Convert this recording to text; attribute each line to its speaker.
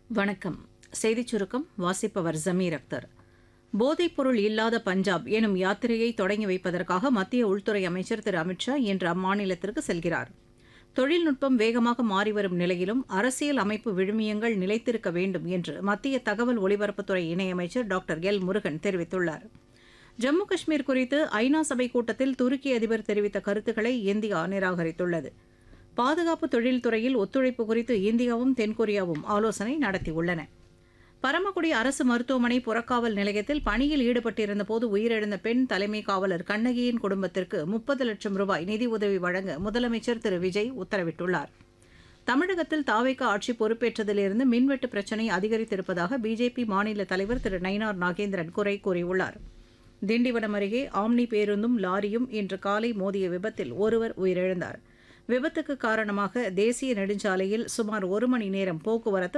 Speaker 1: வணக்கம் செய்திச் சுருக்கம் வாசிப்பவர் ஜமீர் அக்தர் போதைப்பொருள் இல்லாத பஞ்சாப் எனும் யாத்திரையை தொடங்கி வைப்பதற்காக மத்திய உள்துறை அமைச்சர் திரு அமித்ஷா இன்று அம்மாநிலத்திற்கு செல்கிறார் தொழில்நுட்பம் வேகமாக மாறிவரும் நிலையிலும் அரசியல் அமைப்பு விழுமியங்கள் நிலைத்திருக்க வேண்டும் என்று மத்திய தகவல் ஒலிபரப்புத்துறை இணையமைச்சர் டாக்டர் எல் முருகன் தெரிவித்துள்ளார் ஜம்மு காஷ்மீர் குறித்து ஐநா சபை கூட்டத்தில் துருக்கி அதிபர் தெரிவித்த கருத்துக்களை இந்தியா நிராகரித்துள்ளது பாதுகாப்பு தொழில்துறையில் ஒத்துழைப்பு குறித்து இந்தியாவும் தென்கொரியாவும் ஆலோசனை நடத்தியுள்ளன பரமக்குடி அரசு மருத்துவமனை புறக்காவல் நிலையத்தில் பணியில் ஈடுபட்டிருந்தபோது உயிரிழந்த பெண் தலைமை காவலர் கண்ணகியின் குடும்பத்திற்கு முப்பது லட்சம் ரூபாய் நிதியுதவி வழங்க முதலமைச்சர் திரு விஜய் உத்தரவிட்டுள்ளார் தமிழகத்தில் தாவேக ஆட்சி பொறுப்பேற்றதிலிருந்து மின்வெட்டு பிரச்சினை அதிகரித்திருப்பதாக பிஜேபி மாநில தலைவர் திரு நயினார் நாகேந்திரன் குறை கூறியுள்ளார் திண்டிவனம் அருகே ஆம்னி பேருந்தும் லாரியும் இன்று காலை மோதிய விபத்தில் ஒருவர் உயிரிழந்தார் விபத்துக்கு காரணமாக தேசிய நெடுஞ்சாலையில் சுமார் ஒரு மணி நேரம் போக்குவரத்து